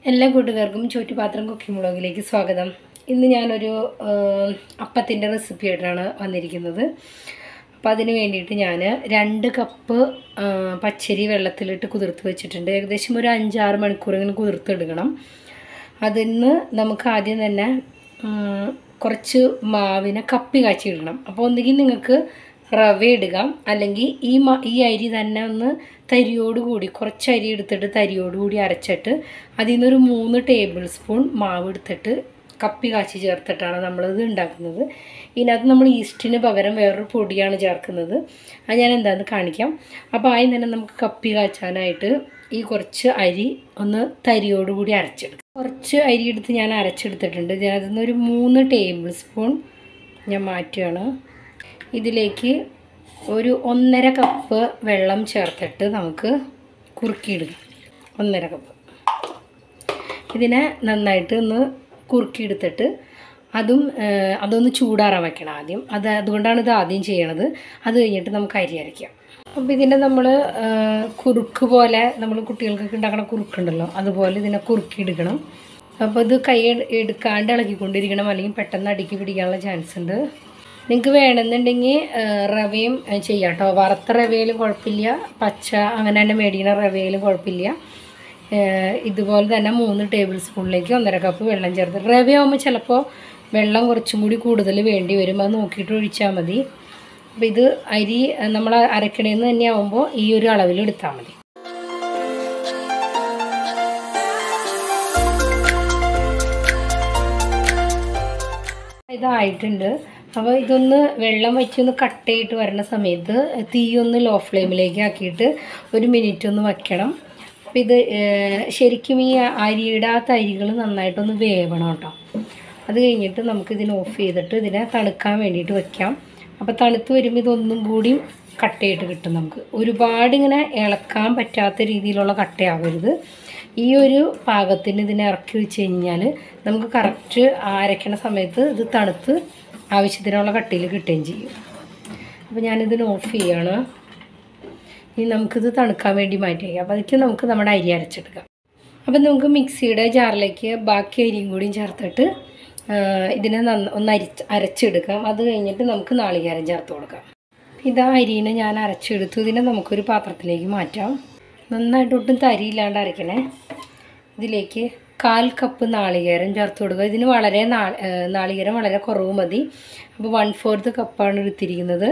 എല്ലാ കൂട്ടുകാർക്കും ചോറ്റുപാത്രം കുക്കിംഗ് വ്ളോഗിലേക്ക് സ്വാഗതം ഇന്ന് ഞാനൊരു അപ്പത്തിൻ്റെ റെസിപ്പി ആയിട്ടാണ് വന്നിരിക്കുന്നത് അപ്പോൾ അതിന് വേണ്ടിയിട്ട് ഞാൻ രണ്ട് കപ്പ് ആ, പച്ചരി വെള്ളത്തിലിട്ട് കുതിർത്ത് വെച്ചിട്ടുണ്ട് ഏകദേശം ഒരു അഞ്ചാറ് മണിക്കൂറെങ്കിലും കുതിർത്തെടുക്കണം അതിന്ന് നമുക്ക് ആദ്യം തന്നെ ഉം, കുറച്ച് മാവിനെ കപ്പി കാച്ചി ഇടണം അപ്പോൾ ഒന്നുകിൽ നിങ്ങൾക്ക് റവ ഇടുക അല്ലെങ്കിൽ ഈ മ ഈ അരി തന്നെ ഒന്ന് തരിയോടുകൂടി കുറച്ച് അരി എടുത്തിട്ട് തരിയോടുകൂടി അരച്ചിട്ട് അതിൽ നിന്നൊരു മൂന്ന് ടേബിൾ സ്പൂൺ മാവ് എടുത്തിട്ട് കപ്പി കാച്ചി ചേർത്തിട്ടാണ് നമ്മളിത് ഉണ്ടാക്കുന്നത് ഇതിനകത്ത് നമ്മൾ ഈസ്റ്റിന് പകരം വേറൊരു പൊടിയാണ് ചേർക്കുന്നത് അത് ഞാൻ എന്താണെന്ന് കാണിക്കാം അപ്പോൾ ആദ്യം തന്നെ നമുക്ക് കപ്പി കാച്ചാനായിട്ട് ഈ കുറച്ച് അരി ഒന്ന് തരിയോടുകൂടി അരച്ചെടുക്കും കുറച്ച് അരി എടുത്ത് ഞാൻ അരച്ചെടുത്തിട്ടുണ്ട് ഇതിനകത്ത് നിന്ന് ഒരു മൂന്ന് ടേബിൾ സ്പൂൺ ഞാൻ മാറ്റുകയാണ് ഇതിലേക്ക് ഒരു ഒന്നര കപ്പ് വെള്ളം ചേർത്തിട്ട് നമുക്ക് കുറുക്കിയിടുക ഒന്നര കപ്പ് ഇതിനെ നന്നായിട്ട് ഒന്ന് കുറുക്കിയെടുത്തിട്ട് അതും ആ, അതൊന്ന് ചൂടാറാൻ വെക്കണം ആദ്യം അത് അതുകൊണ്ടാണ് ഇത് ആദ്യം ചെയ്യണത് അത് കഴിഞ്ഞിട്ട് നമുക്ക് അരി അരയ്ക്കാം അപ്പോൾ ഇതിനെ നമ്മൾ കുറുക്ക് പോലെ നമ്മൾ കുട്ടികൾക്കൊക്കെ ഉണ്ടാക്കുന്ന കുറുക്കുണ്ടല്ലോ അതുപോലെ ഇതിനെ കുറുക്കിയെടുക്കണം അപ്പോൾ ഇത് കൈ എട്- എടുക്കാണ്ട് ഇളക്കിക്കൊണ്ടിരിക്കണം അല്ലെങ്കിൽ പെട്ടെന്ന് അടുക്കി പിടിക്കാനുള്ള ചാൻസ് ഉണ്ട് നിങ്ങൾക്ക് വേണമെന്നുണ്ടെങ്കിൽ റവയും ആ, ചെയ്യാം കേട്ടോ വറുത്ത റവയിലും കുഴപ്പമില്ല പച്ച അങ്ങനെ തന്നെ മേടിക്കുന്ന റവയിലും കുഴപ്പമില്ല ഏഹ് ഇതുപോലെ തന്നെ മൂന്ന് ടേബിൾ സ്പൂണിലേക്ക് ഒന്നര കപ്പ് വെള്ളം ചേർത്ത് റവയാകുമ്പോൾ ചിലപ്പോൾ വെള്ളം കുറച്ചും കൂടി കൂടുതൽ വേണ്ടി വരും അത് നോക്കിയിട്ട് ഒഴിച്ചാൽ മതി അപ്പോൾ ഇത് അരി ഏഹ് നമ്മൾ അരക്കണേന്ന് തന്നെ ആകുമ്പോൾ ഈ ഒരു അളവിൽ എടുത്താൽ മതി ഇതായിട്ടുണ്ട് അപ്പോൾ ഇതൊന്ന് വെള്ളം വെച്ചൊന്ന് കട്ട് ചെയ്തിട്ട് വരുന്ന സമയത്ത് തീ ഒന്ന് ലോ ഫ്ലെയിമിലേക്ക് ആക്കിയിട്ട് ഒരു മിനിറ്റ് ഒന്ന് വയ്ക്കണം അപ്പോൾ ഇത് ഏഹ്, ശരിക്കും ഈ അരിയുടെ ആ തരികൾ നന്നായിട്ടൊന്ന് വേവണം കേട്ടോ അത് കഴിഞ്ഞിട്ട് നമുക്ക് ഇതിനെ ഓഫ് ചെയ്തിട്ട് ഇതിനെ തണുക്കാൻ വേണ്ടിയിട്ട് വെക്കാം അപ്പോൾ തണുത്ത് വരുമ്പോൾ ഇതൊന്നും കൂടി കട്ട് ചെയ്തിട്ട് കിട്ടും നമുക്ക് ഒരുപാട് ഇങ്ങനെ ഇളക്കാൻ പറ്റാത്ത രീതിയിലുള്ള കട്ടയാവരുത് ഈ ഒരു പാകത്തിന് ഇതിനെ ഇറക്കി വെച്ച് കഴിഞ്ഞാൽ നമുക്ക് കറക്റ്റ് അരയ്ക്കണ സമയത്ത് ഇത് തണുത്ത് ആവശ്യത്തിനുള്ള കട്ടിയിൽ കിട്ടുകയും ചെയ്യും അപ്പോൾ ഞാനിതിന് ഓഫ് ചെയ്യാണ് ഇനി നമുക്കിത് തണുക്കാൻ വേണ്ടി മാറ്റി വയ്ക്കാം അപ്പോൾ അതിലേക്ക് നമുക്ക് നമ്മുടെ അരി അരച്ചെടുക്കാം അപ്പം നമുക്ക് മിക്സിയുടെ ജാറിലേക്ക് ബാക്കി അരിയും കൂടിയും ചേർത്തിട്ട് ആ, ഇതിനെ നന്ന ഒന്ന് അരിച്ച് അരച്ചെടുക്കാം അത് കഴിഞ്ഞിട്ട് നമുക്ക് നാളികേരം ചേർത്ത് കൊടുക്കാം ഇതാ അരിനെ ഞാൻ അരച്ചെടുത്തു ഇതിനെ നമുക്കൊരു പാത്രത്തിലേക്ക് മാറ്റാം നന്നായിട്ട് ഒട്ടും തരിയില്ലാണ്ട് അരയ്ക്കണേ ഇതിലേക്ക് കാൽ കപ്പ് നാളികേരം ചേർത്ത് കൊടുക്കുക ഇതിന് വളരെ നാ ഏ, നാളികേരം വളരെ കുറവ് മതി അപ്പോൾ വൺ ഫോർത്ത് കപ്പാണ് എടുത്തിരിക്കുന്നത്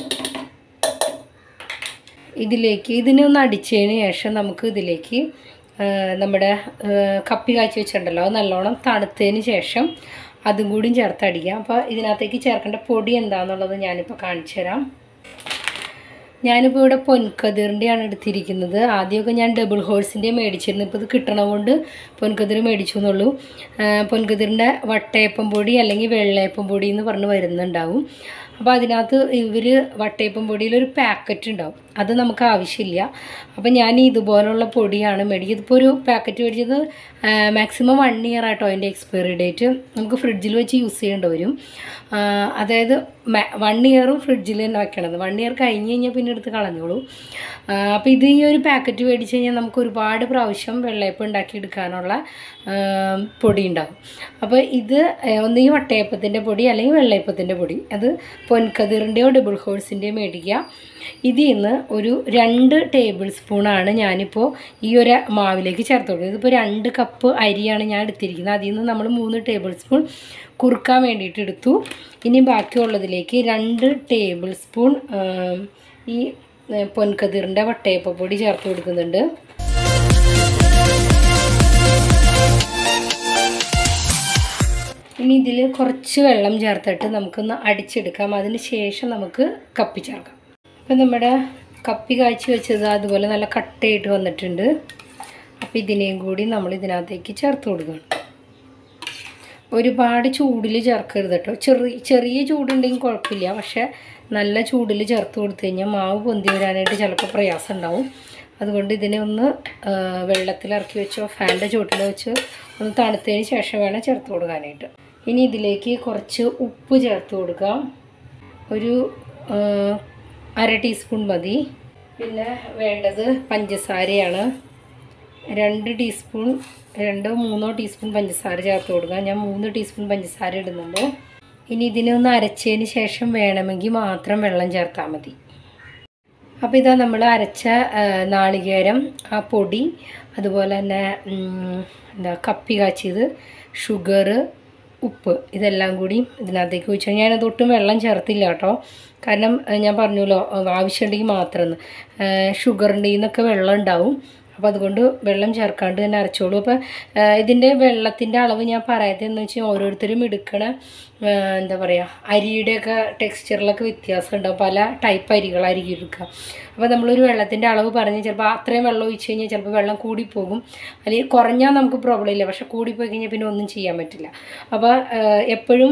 ഇതിലേക്ക് ഇതിനെ ഒന്ന് അടിച്ചതിന് ശേഷം നമുക്ക് ഇതിലേക്ക് ആ, നമ്മുടെ ആ, കപ്പി കാച്ചി വെച്ചിട്ടുണ്ടല്ലോ അത് നല്ലോണം തണുത്തതിന് ശേഷം അതും കൂടിയും ചേർത്ത് അടിക്കാം അപ്പോൾ ഇതിനകത്തേക്ക് ചേർക്കേണ്ട പൊടി എന്താണെന്നുള്ളത് ഞാനിപ്പോൾ കാണിച്ചു തരാം ഞാനിപ്പോൾ ഇവിടെ പൊൻകതിറിൻ്റെയാണ് എടുത്തിരിക്കുന്നത് ആദ്യമൊക്കെ ഞാൻ ഡബിൾ ഹോഴ്സിൻ്റെ മേടിച്ചിരുന്നു ഇപ്പോൾ ഇത് കിട്ടണ കൊണ്ട് പൊൻകതിർ മേടിച്ചു എന്നുള്ളൂ പൊൻകതിറിൻ്റെ വട്ടയപ്പം പൊടി അല്ലെങ്കിൽ വെള്ളയപ്പം പൊടി എന്ന് പറഞ്ഞ് വരുന്നുണ്ടാവും അപ്പോൾ അതിനകത്ത് ഇവർ വട്ടയപ്പം പൊടിയിൽ ഒരു പാക്കറ്റ് ഉണ്ടാവും അത് നമുക്ക് ആവശ്യമില്ല അപ്പോൾ ഞാൻ ഇതുപോലുള്ള പൊടിയാണ് മേടിക്കുന്നത് ഇതിപ്പോൾ ഒരു പാക്കറ്റ് മേടിച്ചത് മാക്സിമം വൺ ഇയർ ആട്ടോ അതിൻ്റെ എക്സ്പയറി ഡേറ്റ് നമുക്ക് ഫ്രിഡ്ജിൽ വെച്ച് യൂസ് ചെയ്യേണ്ടി വരും ആ, അതായത് വൺ ഇയറും ഫ്രിഡ്ജിൽ തന്നെ വെക്കണത് വൺ ഇയർ കഴിഞ്ഞ് കഴിഞ്ഞാൽ പിന്നെ എടുത്ത് കളഞ്ഞോളൂ അപ്പോൾ ഇത് ഈ ഒരു പാക്കറ്റ് മേടിച്ച് കഴിഞ്ഞാൽ നമുക്ക് ഒരുപാട് പ്രാവശ്യം വെള്ളയപ്പം ഉണ്ടാക്കിയെടുക്കാനുള്ള ആ, പൊടി ഉണ്ടാകും അപ്പോൾ ഇത് ഒന്നുകിൽ വട്ടയപ്പത്തിൻ്റെ പൊടി അല്ലെങ്കിൽ വെള്ളയപ്പത്തിൻ്റെ പൊടി അത് പൊൻകതിറിൻ്റെയോ ഡബിൾ ഹോഴ്സിൻ്റെയോ മേടിക്കുക ഇതിൽ നിന്ന് ഒരു രണ്ട് ടേബിൾ സ്പൂണാണ് ഞാനിപ്പോൾ ഈ ഒരു മാവിലേക്ക് ചേർത്ത് കൊടുക്കുന്നത് ഇതിപ്പോൾ രണ്ട് കപ്പ് അരിയാണ് ഞാൻ എടുത്തിരിക്കുന്നത് അതിൽ നിന്ന് നമ്മൾ മൂന്ന് ടേബിൾ സ്പൂൺ കുറുക്കാൻ വേണ്ടിയിട്ട് എടുത്തു ഇനി ബാക്കിയുള്ളതിലേക്ക് രണ്ട് ടേബിൾ സ്പൂൺ ആ, ഈ ആ, പൊൻകതിറിൻ്റെ വട്ടയപ്പപ്പൊടി ചേർത്ത് കൊടുക്കുന്നുണ്ട് ഇനി ഇതിൽ കുറച്ച് വെള്ളം ചേർത്തിട്ട് നമുക്കൊന്ന് അടിച്ചെടുക്കാം അതിന് ശേഷം നമുക്ക് കപ്പി ചേർക്കാം അപ്പം നമ്മുടെ കപ്പി കാച്ചി വെച്ചത് അതുപോലെ നല്ല കട്ടയായിട്ട് വന്നിട്ടുണ്ട് അപ്പോൾ ഇതിനെയും കൂടി നമ്മൾ ഇതിനകത്തേക്ക് ചേർത്ത് കൊടുക്കണം ഒരുപാട് ചൂടിൽ ചേർക്കരുത് കേട്ടോ ചെറിയ ചെറിയ ചൂടുണ്ടെങ്കിൽ കുഴപ്പമില്ല പക്ഷേ നല്ല ചൂടിൽ ചേർത്ത് കൊടുത്തു കഴിഞ്ഞാൽ മാവ് പൊന്തി വരാനായിട്ട് ചിലപ്പോൾ പ്രയാസം ഉണ്ടാവും അതുകൊണ്ട് ഇതിനെ ഒന്ന് ആ, വെള്ളത്തിൽ ഇറക്കി വെച്ചോ ഫാനിൻ്റെ ചുവട്ടിൽ വെച്ച് ഒന്ന് തണുത്തതിന് ശേഷം വേണം ചേർത്ത് കൊടുക്കാനായിട്ട് ഇനി ഇതിലേക്ക് കുറച്ച് ഉപ്പ് ചേർത്ത് കൊടുക്കാം ഒരു ആ, അര ടീസ്പൂൺ മതി പിന്നെ വേണ്ടത് പഞ്ചസാരയാണ് രണ്ട് ടീസ്പൂൺ രണ്ടോ മൂന്നോ ടീസ്പൂൺ പഞ്ചസാര ചേർത്ത് കൊടുക്കുക ഞാൻ മൂന്ന് ടീസ്പൂൺ പഞ്ചസാര ഇടുന്നുണ്ട് ഇനി ഇതിനെ ഒന്ന് അരച്ചതിന് ശേഷം വേണമെങ്കിൽ മാത്രം വെള്ളം ചേർത്താൽ മതി അപ്പോൾ ഇതാ നമ്മൾ അരച്ച ആ, നാളികേരം ആ പൊടി അതുപോലെ തന്നെ ഉം, എന്താ കപ്പി കാച്ചിയത് ഷുഗർ ഉപ്പ് ഇതെല്ലാം കൂടി ഇതിനകത്തേക്ക് ഒഴിച്ചു ഞാനത് ഒട്ടും വെള്ളം ചേർത്തില്ല കേട്ടോ കാരണം ആ, ഞാൻ പറഞ്ഞല്ലോ ആ, ആവശ്യമുണ്ടെങ്കിൽ മാത്രം ഷുഗറിൻ്റെ നിന്നൊക്കെ വെള്ളം ഉണ്ടാവും അപ്പോൾ അതുകൊണ്ട് വെള്ളം ചേർക്കാണ്ട് തന്നെ അരച്ചോളൂ അപ്പോൾ ഇതിൻ്റെ വെള്ളത്തിൻ്റെ അളവ് ഞാൻ പറയാത്തതെന്ന് വെച്ചാൽ ഓരോരുത്തരും എടുക്കണ ആ, എന്താ പറയുക അരിയുടെയൊക്കെ ടെക്സ്ചറിലൊക്കെ വ്യത്യാസം ഉണ്ടാവും പല ടൈപ്പ് അരികളായിരിക്കും എടുക്കുക അപ്പോൾ നമ്മളൊരു വെള്ളത്തിൻ്റെ അളവ് പറഞ്ഞ് ചിലപ്പോൾ അത്രയും വെള്ളം ഒഴിച്ച് കഴിഞ്ഞാൽ ചിലപ്പോൾ വെള്ളം കൂടിപ്പോകും അല്ലെങ്കിൽ കുറഞ്ഞാൽ നമുക്ക് പ്രോബ്ലം ഇല്ല പക്ഷെ കൂടിപ്പോയി കഴിഞ്ഞാൽ പിന്നെ ഒന്നും ചെയ്യാൻ പറ്റില്ല അപ്പോൾ എപ്പോഴും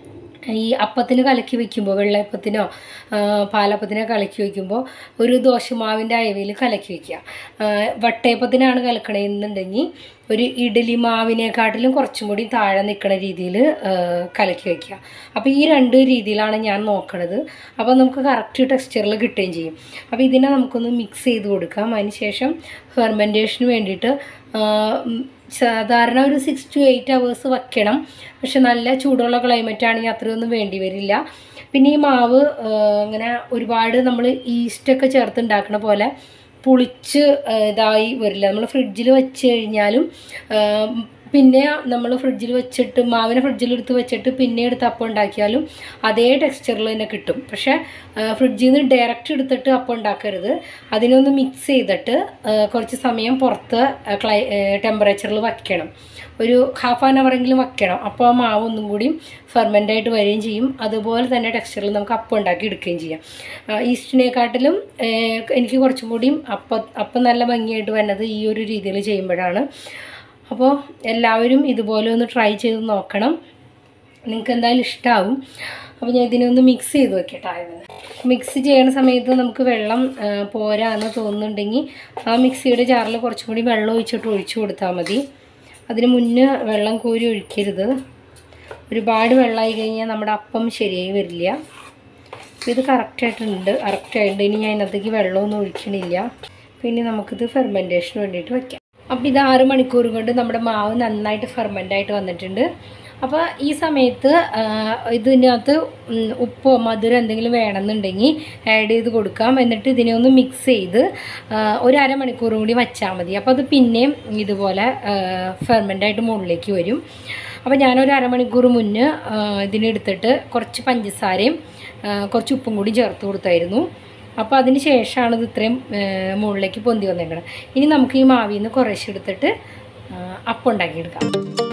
ഈ അപ്പത്തിന് കലക്കി വെക്കുമ്പോൾ വെള്ളയപ്പത്തിനോ ആ, പാലപ്പത്തിനോ കലക്കി വെക്കുമ്പോൾ ഒരു ദോശമാവിൻ്റെ അയവയിൽ കലക്കി വെക്കുക ആ, വട്ടയപ്പത്തിനാണ് കലക്കണമെന്നുണ്ടെങ്കിൽ ഒരു ഇഡലി മാവിനെക്കാട്ടിലും കുറച്ചും കൂടി താഴെ നിൽക്കുന്ന രീതിയിൽ കലക്കി വെക്കുക അപ്പോൾ ഈ രണ്ട് രീതിയിലാണ് ഞാൻ നോക്കണത് അപ്പോൾ നമുക്ക് കറക്റ്റ് ടെക്സ്ചറിൽ കിട്ടുകയും ചെയ്യും അപ്പോൾ ഇതിനെ നമുക്കൊന്ന് മിക്സ് ചെയ്ത് കൊടുക്കാം അതിന് ശേഷം ഫെർമെൻറ്റേഷന് വേണ്ടിയിട്ട് ആ, ഉം, സാധാരണ ഒരു സിക്സ് ടു എയ്റ്റ് അവേഴ്സ് വെക്കണം പക്ഷെ നല്ല ചൂടുള്ള ക്ലൈമറ്റ് ആണെങ്കിൽ അത്രയൊന്നും വേണ്ടി വരില്ല പിന്നെ ഈ മാവ് ആ, ഇങ്ങനെ ഒരുപാട് നമ്മൾ ഈസ്റ്റൊക്കെ ചേർത്ത് ഉണ്ടാക്കുന്ന പോലെ പുളിച്ച് ആ, ഇതായി വരില്ല നമ്മൾ ഫ്രിഡ്ജിൽ വെച്ച് കഴിഞ്ഞാലും ആ, പിന്നെ നമ്മൾ ഫ്രിഡ്ജിൽ വെച്ചിട്ട് മാവിനെ ഫ്രിഡ്ജിലെടുത്ത് വെച്ചിട്ട് പിന്നെ എടുത്ത് അപ്പം ഉണ്ടാക്കിയാലും അതേ ടെക്സ്ചറിൽ തന്നെ കിട്ടും പക്ഷേ ഫ്രിഡ്ജിൽ നിന്ന് ഡയറക്റ്റ് എടുത്തിട്ട് അപ്പം ഉണ്ടാക്കരുത് അതിനൊന്ന് മിക്സ് ചെയ്തിട്ട് ആ, കുറച്ച് സമയം പുറത്ത് ക്ലൈ ടെമ്പറേച്ചറിൽ വയ്ക്കണം ഒരു ഹാഫ് ആൻ അവറെങ്കിലും വെക്കണം അപ്പോൾ ആ മാവ് ഒന്നും കൂടിയും ഫെർമെൻ്റ് ആയിട്ട് വരികയും ചെയ്യും അതുപോലെ തന്നെ ടെക്സ്ചറിൽ നമുക്ക് അപ്പം ഉണ്ടാക്കി എടുക്കുകയും ചെയ്യാം ആ, ഈസ്റ്റിനെക്കാട്ടിലും ഏഹ്, എനിക്ക് കുറച്ചും കൂടിയും അപ്പം അപ്പം നല്ല ഭംഗിയായിട്ട് വരുന്നത് ഈ ഒരു രീതിയിൽ ചെയ്യുമ്പോഴാണ് അപ്പോൾ എല്ലാവരും ഇതുപോലെ ഒന്ന് ട്രൈ ചെയ്ത് നോക്കണം നിങ്ങൾക്ക് എന്തായാലും ഇഷ്ടമാവും അപ്പോൾ ഞാൻ ഇതിനെ ഒന്ന് മിക്സ് ചെയ്ത് വെക്കട്ടെ ആയത് മിക്സ് ചെയ്യണ സമയത്ത് നമുക്ക് വെള്ളം ആ, പോരാന്ന് തോന്നുന്നുണ്ടെങ്കിൽ ആ മിക്സിയുടെ ജാറിൽ കുറച്ചും കൂടി വെള്ളം ഒഴിച്ചിട്ട് ഒഴിച്ചു കൊടുത്താൽ മതി അതിന് മുന്നേ വെള്ളം കോരി ഒഴിക്കരുത് ഒരുപാട് വെള്ളമായി കഴിഞ്ഞാൽ നമ്മുടെ അപ്പം ശരിയായി വരില്ല അപ്പോൾ ഇത് കറക്റ്റായിട്ടുണ്ട് കറക്റ്റായിട്ടുണ്ട് ഇനി ഞാൻ ഇതിനകത്തേക്ക് വെള്ളമൊന്നും ഒഴിക്കണില്ല പിന്നെ നമുക്കിത് ഫെർമെൻറ്റേഷന് വേണ്ടിയിട്ട് വെക്കാം അപ്പോൾ ഇത് ആറ് മണിക്കൂർ കൊണ്ട് നമ്മുടെ മാവ് നന്നായിട്ട് ഫെർമെൻ്റ് ആയിട്ട് വന്നിട്ടുണ്ട് അപ്പോൾ ഈ സമയത്ത് ആ, ഇതിനകത്ത് ഉം, ഉപ്പോ മധുരം എന്തെങ്കിലും വേണമെന്നുണ്ടെങ്കിൽ ആഡ് ചെയ്ത് കൊടുക്കാം എന്നിട്ട് ഇതിനെ ഒന്ന് മിക്സ് ചെയ്ത് ആ, ഒരു അരമണിക്കൂർ കൂടി വച്ചാൽ മതി അപ്പോൾ അത് പിന്നെയും ഇതുപോലെ ഫെർമെൻ്റ് ആയിട്ട് മുകളിലേക്ക് വരും അപ്പോൾ ഞാനൊരു അരമണിക്കൂർ മുന്നേ ആ, ഇതിനെടുത്തിട്ട് കുറച്ച് പഞ്ചസാരയും ആ, കുറച്ച് ഉപ്പും കൂടി ചേർത്ത് കൊടുത്തായിരുന്നു അപ്പോൾ അതിന് ശേഷമാണ് ഇത് ഇത്രയും ആ, മുകളിലേക്ക് പൊന്തി വന്നേക്കുന്നത് ഇനി നമുക്ക് ഈ മാവിൽ നിന്ന് കുറേശ്ശെ എടുത്തിട്ട് ആ, അപ്പം ഉണ്ടാക്കിയെടുക്കാം